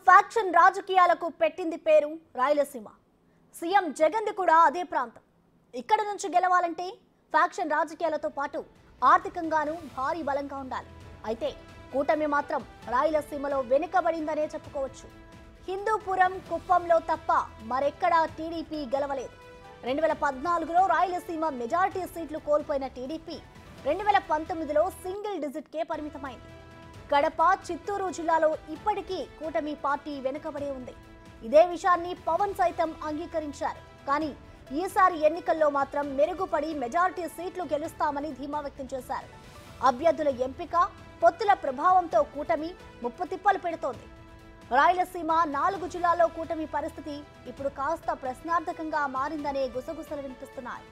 faction రాజకీయాలకు పెట్టింది పేరు రాయలసీమ సీఎం జగన్ది కూడా అదే ప్రాంతం ఇక్కడ నుంచి గెలవాలంటే ఫ్యాక్షన్ రాజకీయాలతో పాటు ఆర్థికంగానూ భారీ బలంగా ఉండాలి అయితే కూటమి మాత్రం రాయలసీమలో వెనుకబడిందనే చెప్పుకోవచ్చు హిందూపురం కుప్పంలో తప్ప మరెక్కడా టీడీపీ గెలవలేదు రెండు వేల పద్నాలుగులో రాయలసీమ మెజారిటీ సీట్లు కోల్పోయిన టీడీపీ రెండు వేల పంతొమ్మిదిలో సింగిల్ డిజిట్కే పరిమితమైంది కడప చిత్తూరు జిల్లాలో ఇప్పటికీ కూటమి పార్టీ వెనుకబడే ఉంది ఇదే విషయాన్ని పవన్ సైతం అంగీకరించారు కానీ ఈసారి ఎన్నికల్లో మాత్రం మెరుగుపడి మెజారిటీ సీట్లు గెలుస్తామని ధీమా వ్యక్తం చేశారు అభ్యర్థుల ఎంపిక పొత్తుల ప్రభావంతో కూటమి ముప్పు తిప్పలు పెడుతోంది రాయలసీమ నాలుగు జిల్లాల్లో కూటమి పరిస్థితి ఇప్పుడు కాస్త ప్రశ్నార్థకంగా మారిందనే గుసగుసలు వినిపిస్తున్నాయి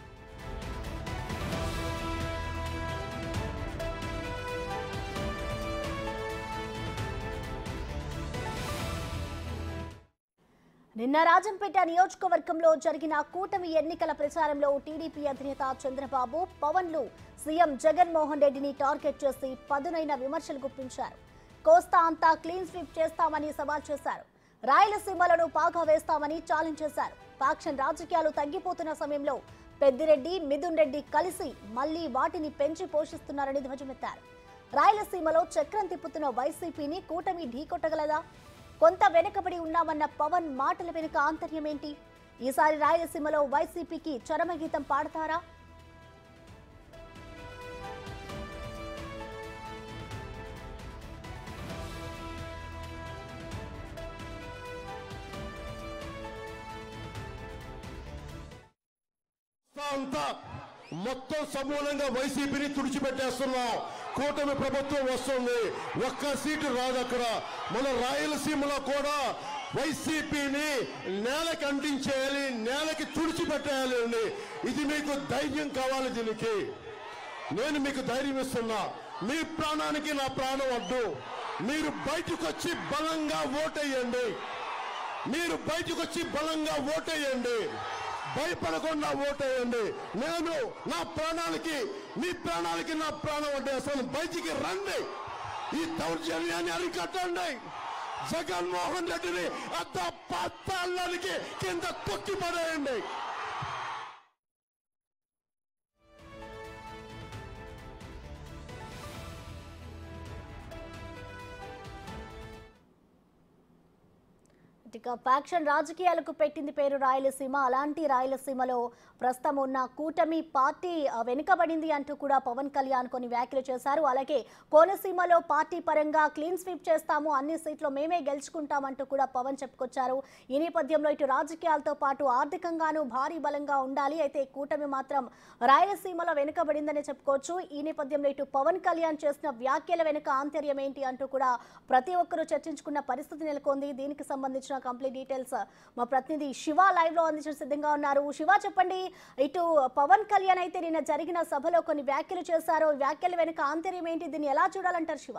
నిన్న రాజంపేట నియోజకవర్గంలో జరిగిన కూటమి ఎన్నికల ప్రచారంలో టీడీపీ అధినేత చంద్రబాబు పవన్లు సీఎం జగన్మోహన్ రెడ్డిని టార్గెట్ చేసి పదునైన విమర్శలు గుప్పించారు కోస్తా అంతా క్లీన్ స్వీప్ చేస్తామని సవాల్ చేశారు రాయలసీమలను పాగా వేస్తామని ఛాలెంజ్ చేశారు పాక్షన్ రాజకీయాలు తగ్గిపోతున్న సమయంలో పెద్దిరెడ్డి మిథున్ రెడ్డి కలిసి మళ్లీ వాటిని పెంచి పోషిస్తున్నారని ధ్వజమెత్తారు రాయలసీమలో చక్రం తిప్పుతున్న వైసీపీని కూటమి ఢీకొట్టగలదా కొంత వెనుకబడి ఉన్నామన్న పవన్ మాటల వెనుక ఆంతర్యమేంటి ఈసారి రాయలసీమలో వైసీపీకి చరమగీతం పాడతారా అంతా మొత్తం సమూలంగా వైసీపీని తుడిచిపెట్టేస్తున్నాం కూటమి ప్రభుత్వం వస్తుంది ఒక్క సీటు రాదు అక్కడ మన రాయలసీమలో కూడా వైసీపీని నేలకి అంటించేయాలి నేలకి తుడిచిపెట్టేయాలి అండి ఇది మీకు ధైర్యం కావాలి దీనికి నేను మీకు ధైర్యం ఇస్తున్నా మీ ప్రాణానికి నా ప్రాణం అడ్డు మీరు బయటకు వచ్చి బలంగా ఓటేయండి మీరు బయటకు వచ్చి బలంగా ఓటేయండి భయపడకుండా ఓటేయండి నేను నా ప్రాణాలకి మీ ప్రాణాలకి నా ప్రాణం అంటే అసలు బయటికి రండి ఈ దౌర్జన్యాన్ని అరికట్టండి జగన్మోహన్ రెడ్డిని అద్ద పత్తాళ్ళకి కింద తొక్కి పడేయండి ఇక ఫ్యాక్షన్ రాజకీయాలకు పెట్టింది పేరు రాయలసీమ అలాంటి రాయలసీమలో ప్రస్తుతం ఉన్న కూటమి పార్టీ ఆ, వెనుకబడింది అంటూ కూడా పవన్ కళ్యాణ్ కొన్ని వ్యాఖ్యలు చేశారు అలాగే కోనసీమలో పార్టీ పరంగా క్లీన్ స్వీప్ చేస్తాము అన్ని సీట్లు మేమే గెలుచుకుంటామంటూ కూడా పవన్ చెప్పుకొచ్చారు ఈ నేపథ్యంలో ఇటు రాజకీయాలతో పాటు ఆర్థికంగానూ భారీ బలంగా ఉండాలి అయితే కూటమి మాత్రం రాయలసీమలో వెనుకబడిందని చెప్పుకోవచ్చు ఈ నేపథ్యంలో ఇటు పవన్ కళ్యాణ్ చేసిన వ్యాఖ్యల వెనుక ఆంతర్యం ఏంటి అంటూ కూడా ప్రతి ఒక్కరూ చర్చించుకున్న పరిస్థితి నెలకొంది దీనికి సంబంధించిన కంప్లీట్ డీటెయిల్స్ మా ప్రతినిధి శివ లైవ్ లో అందించడం సిద్ధంగా ఉన్నారు శివ చెప్పండి ఇటు పవన్ కళ్యాణ్ అయితే నిన్న జరిగిన సభలో కొన్ని వ్యాఖ్యలు చేశారు ఈ వ్యాఖ్యల వెనుక ఆంతర్యం ఏంటి దీన్ని ఎలా చూడాలంటారు శివ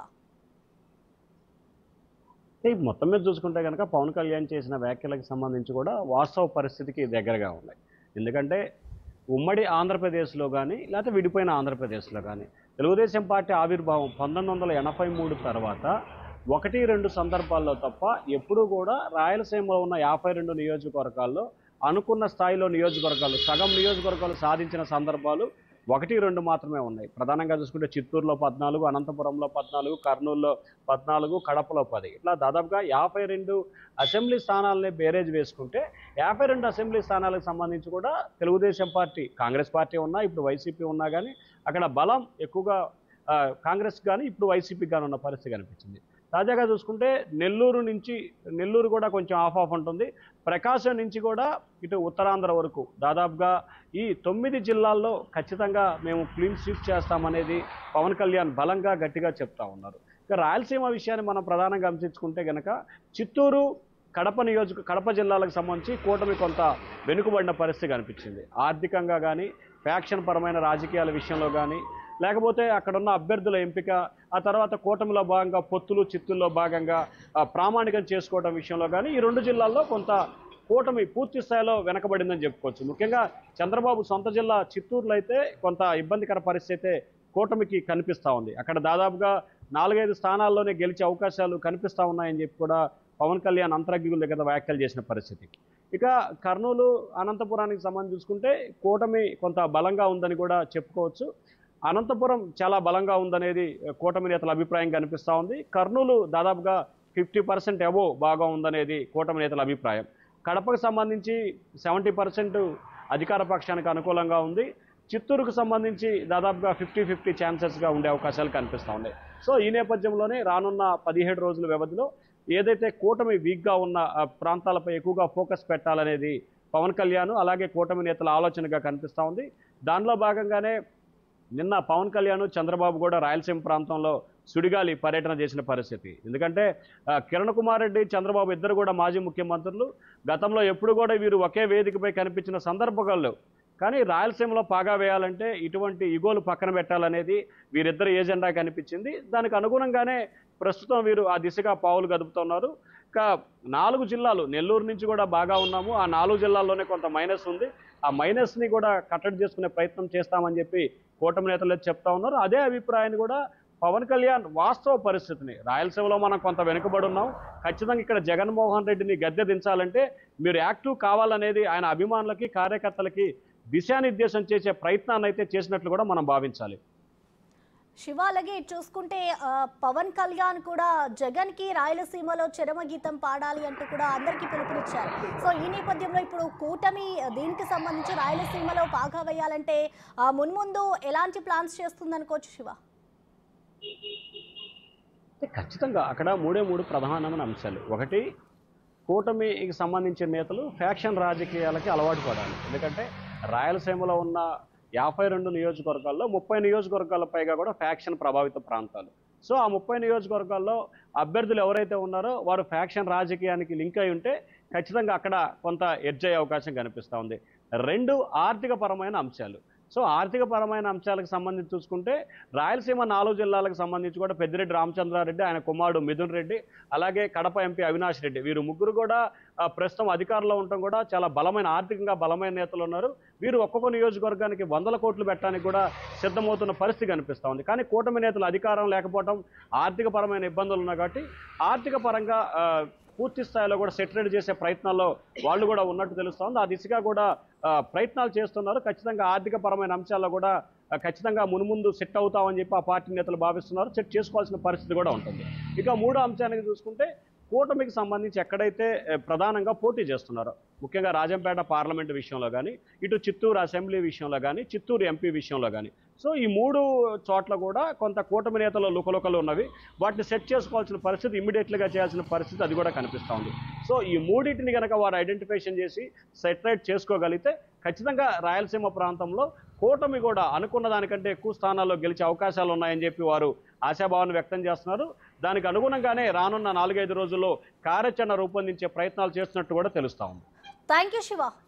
అంటే ఈ మొత్తం మీద చూసుకుంటే కనుక పవన్ కళ్యాణ్ చేసిన వ్యాఖ్యలకు సంబంధించి కూడా వాస్తవ పరిస్థితికి దగ్గరగా ఉన్నాయి ఎందుకంటే ఉమ్మడి ఆంధ్రప్రదేశ్లో కానీ లేకపోతే విడిపోయిన ఆంధ్రప్రదేశ్లో కానీ తెలుగుదేశం పార్టీ ఆవిర్భావం పంతొమ్మిది వందల ఎనభై మూడు తర్వాత ఒకటి రెండు సందర్భాల్లో తప్ప ఎప్పుడూ కూడా రాయలసీమలో ఉన్న యాభై రెండు నియోజకవర్గాల్లో అనుకున్న స్థాయిలో నియోజకవర్గాలు సగం నియోజకవర్గాలు సాధించిన సందర్భాలు ఒకటి రెండు మాత్రమే ఉన్నాయి ప్రధానంగా చూసుకుంటే చిత్తూరులో పద్నాలుగు అనంతపురంలో పద్నాలుగు కర్నూలులో పద్నాలుగు కడపలో పది ఇట్లా దాదాపుగా యాభై రెండు అసెంబ్లీ స్థానాలని బేరేజ్ వేసుకుంటే యాభై రెండు అసెంబ్లీ స్థానాలకు సంబంధించి కూడా తెలుగుదేశం పార్టీ కాంగ్రెస్ పార్టీ ఉన్నా ఇప్పుడు వైసీపీ ఉన్నా కానీ అక్కడ బలం ఎక్కువగా ఆ, కాంగ్రెస్ కానీ ఇప్పుడు వైసీపీకి కానీ ఉన్న పరిస్థితి కనిపించింది తాజాగా చూసుకుంటే నెల్లూరు నుంచి నెల్లూరు కూడా కొంచెం ఆఫ్ ఆఫ్ ఉంటుంది ప్రకాశం నుంచి కూడా ఇటు ఉత్తరాంధ్ర వరకు దాదాపుగా ఈ తొమ్మిది జిల్లాల్లో ఖచ్చితంగా మేము క్లీన్ స్వీప్ చేస్తామనేది పవన్ కళ్యాణ్ బలంగా గట్టిగా చెప్తా ఉన్నారు ఇక రాయలసీమ విషయాన్ని మనం ప్రధానంగా గమనించుకుంటే గనక చిత్తూరు కడప నియోజక కడప జిల్లాలకు సంబంధించి కూటమి కొంత వెనుకబడిన పరిస్థితి కనిపించింది ఆర్థికంగా కానీ ఫ్యాక్షన్ పరమైన రాజకీయాల విషయంలో కానీ లేకపోతే అక్కడున్న అభ్యర్థుల ఎంపిక ఆ తర్వాత కూటమిలో భాగంగా పొత్తులు చిత్తుల్లో భాగంగా ఆ, ప్రామాణికం చేసుకోవడం విషయంలో కానీ ఈ రెండు జిల్లాల్లో కొంత కూటమి పూర్తి స్థాయిలో వెనకబడిందని చెప్పుకోవచ్చు ముఖ్యంగా చంద్రబాబు సొంత జిల్లా చిత్తూరులో అయితే కొంత ఇబ్బందికర పరిస్థితి అయితే కూటమికి కనిపిస్తూ ఉంది అక్కడ దాదాపుగా నాలుగైదు స్థానాల్లోనే గెలిచే అవకాశాలు కనిపిస్తూ ఉన్నాయని చెప్పి కూడా పవన్ కళ్యాణ్ అంతరంగికుల దగ్గర వ్యాఖ్యలు చేసిన పరిస్థితి ఇక కర్నూలు అనంతపురానికి సంబంధించి చూసుకుంటే కూటమి కొంత బలంగా ఉందని కూడా చెప్పుకోవచ్చు అనంతపురం చాలా బలంగా ఉందనేది కూటమి నేతల అభిప్రాయం కనిపిస్తూ ఉంది కర్నూలు దాదాపుగా ఫిఫ్టీ పర్సెంట్ అబో బాగా ఉందనేది కూటమి నేతల అభిప్రాయం కడపకు సంబంధించి సెవెంటీ పర్సెంట్ అధికార పక్షానికి అనుకూలంగా ఉంది చిత్తూరుకు సంబంధించి దాదాపుగా ఫిఫ్టీ ఫిఫ్టీ ఛాన్సెస్గా ఉండే అవకాశాలు కనిపిస్తూ ఉన్నాయి సో ఈ నేపథ్యంలోనే రానున్న పదిహేడు రోజుల వ్యవధిలో ఏదైతే కూటమి వీక్గా ఉన్న ఆ, ప్రాంతాలపై ఎక్కువగా ఫోకస్ పెట్టాలనేది పవన్ కళ్యాణ్ అలాగే కూటమి నేతల ఆలోచనగా కనిపిస్తూ ఉంది దానిలో భాగంగానే నిన్న పవన్ కళ్యాణ్ చంద్రబాబు కూడా రాయలసీమ ప్రాంతంలో సుడిగాలి పర్యటన చేసిన పరిస్థితి ఎందుకంటే ఆ, కిరణ్ కుమార్ రెడ్డి చంద్రబాబు ఇద్దరు కూడా మాజీ ముఖ్యమంత్రులు గతంలో ఎప్పుడు కూడా వీరు ఒకే వేదికపై కనిపించిన సందర్భాలు కానీ రాయలసీమలో పాగా వేయాలంటే ఇటువంటి ఇగోలు పక్కన పెట్టాలనేది వీరిద్దరు ఏజెండా కనిపించింది దానికి అనుగుణంగానే ప్రస్తుతం వీరు ఆ దిశగా పావులు గదుపుతున్నారు ఇంకా నాలుగు జిల్లాలు నెల్లూరు నుంచి కూడా బాగా ఉన్నాము ఆ నాలుగు జిల్లాల్లోనే కొంత మైనస్ ఉంది ఆ మైనస్ని కూడా కట్టడి చేసుకునే ప్రయత్నం చేస్తామని చెప్పి కూటమి నేతలు అయితే చెప్తా ఉన్నారు అదే అభిప్రాయాన్ని కూడా పవన్ కళ్యాణ్ వాస్తవ పరిస్థితిని రాయలసీమలో మనం కొంత వెనుకబడి ఉన్నాం ఖచ్చితంగా ఇక్కడ జగన్మోహన్ రెడ్డిని గద్దె దించాలంటే మీరు యాక్టివ్ కావాలనేది ఆయన అభిమానులకి కార్యకర్తలకి దిశానిర్దేశం చేసే ప్రయత్నాన్ని అయితే చేసినట్లు కూడా మనం భావించాలి శివ అలాగే ఇటు చూసుకుంటే ఆ, పవన్ కళ్యాణ్ కూడా జగన్ కి రాయలసీమలో చరమ గీతం పాడాలి అంటూ కూడా అందరికీ పిలుపునిచ్చారు సో ఈ నేపథ్యంలో ఇప్పుడు కూటమి దీనికి సంబంధించి రాయలసీమలో పాగా వేయాలంటే ఆ, మున్ముందు ఎలాంటి ప్లాన్స్ చేస్తుంది అనుకోవచ్చు శివ అంటే ఖచ్చితంగా అక్కడ మూడే మూడు ప్రధానమైన అంశాలు ఒకటి కూటమికి సంబంధించిన నేతలు ఫ్యాక్షన్ రాజకీయాలకి అలవాటు పడాలి ఎందుకంటే రాయలసీమలో ఉన్న యాభై రెండు నియోజకవర్గాల్లో ముప్పై నియోజకవర్గాల పైగా కూడా ఫ్యాక్షన్ ప్రభావిత ప్రాంతాలు సో ఆ ముప్పై నియోజకవర్గాల్లో అభ్యర్థులు ఎవరైతే ఉన్నారో వారు ఫ్యాక్షన్ రాజకీయానికి లింక్ అయి ఉంటే ఖచ్చితంగా అక్కడ కొంత ఎడ్జ్ అయ్యే అవకాశం కనిపిస్తూ ఉంది రెండు ఆర్థిక పరమైన అంశాలు సో ఆర్థిక పరమైన అంశాలకు సంబంధించి చూసుకుంటే రాయలసీమ నాలుగు జిల్లాలకు సంబంధించి కూడా పెద్దిరెడ్డి రామచంద్రారెడ్డి ఆయన కుమారుడు మిథున్ రెడ్డి అలాగే కడప ఎంపీ అవినాష్ రెడ్డి వీరు ముగ్గురు కూడా ఆ, ప్రస్తుతం అధికారంలో ఉండటం కూడా చాలా బలమైన ఆర్థికంగా బలమైన నేతలు ఉన్నారు వీరు ఒక్కొక్క నియోజకవర్గానికి వందల కోట్లు పెట్టడానికి కూడా సిద్ధమవుతున్న పరిస్థితి కనిపిస్తూ ఉంది కానీ కూటమి నేతలు అధికారం లేకపోవడం ఆర్థిక పరమైన ఇబ్బందులు ఉన్నాయి కాబట్టి ఆర్థిక పరంగా ఆ, పూర్తి స్థాయిలో కూడా సెటిల్డ్ చేసే ప్రయత్నాల్లో వాళ్ళు కూడా ఉన్నట్టు తెలుస్తోంది ఆ దిశగా కూడా ఆ, ప్రయత్నాలు చేస్తున్నారు ఖచ్చితంగా ఆర్థిక పరమైన అంశాల్లో కూడా ఆ, ఖచ్చితంగా మున్ముందు సెట్ అవుతామని చెప్పి ఆ పార్టీ నేతలు భావిస్తున్నారు సెట్ చేసుకోవాల్సిన పరిస్థితి కూడా ఉంటుంది ఇక మూడో అంశానికి చూసుకుంటే కూటమికి సంబంధించి ఎక్కడైతే ఏ, ప్రధానంగా పోటీ చేస్తున్నారో ముఖ్యంగా రాజంపేట పార్లమెంటు విషయంలో కానీ ఇటు చిత్తూరు అసెంబ్లీ విషయంలో కానీ చిత్తూరు ఎంపీ విషయంలో కానీ సో ఈ మూడు చోట్ల కూడా కొంత కూటమి నేతలు లుకలుకలు ఉన్నవి వాటిని సెట్ చేసుకోవాల్సిన పరిస్థితి ఇమ్మీడియట్లీగా చేయాల్సిన పరిస్థితి అది కూడా కనిపిస్తూ ఉంది సో ఈ మూడింటిని కనుక వారు ఐడెంటిఫికేషన్ చేసి సెటరేట్ చేసుకోగలిగితే ఖచ్చితంగా రాయలసీమ ప్రాంతంలో కూటమి కూడా అనుకున్న దానికంటే ఎక్కువ స్థానాల్లో గెలిచే అవకాశాలు ఉన్నాయని చెప్పి వారు ఆశాభావాన్ని వ్యక్తం చేస్తున్నారు దానికి అనుగుణంగానే రానున్న నాలుగైదు రోజుల్లో కార్యాచరణ రూపొందించే ప్రయత్నాలు చేస్తున్నట్టు కూడా తెలుస్తా ఉంది థ్యాంక్ యూ శివ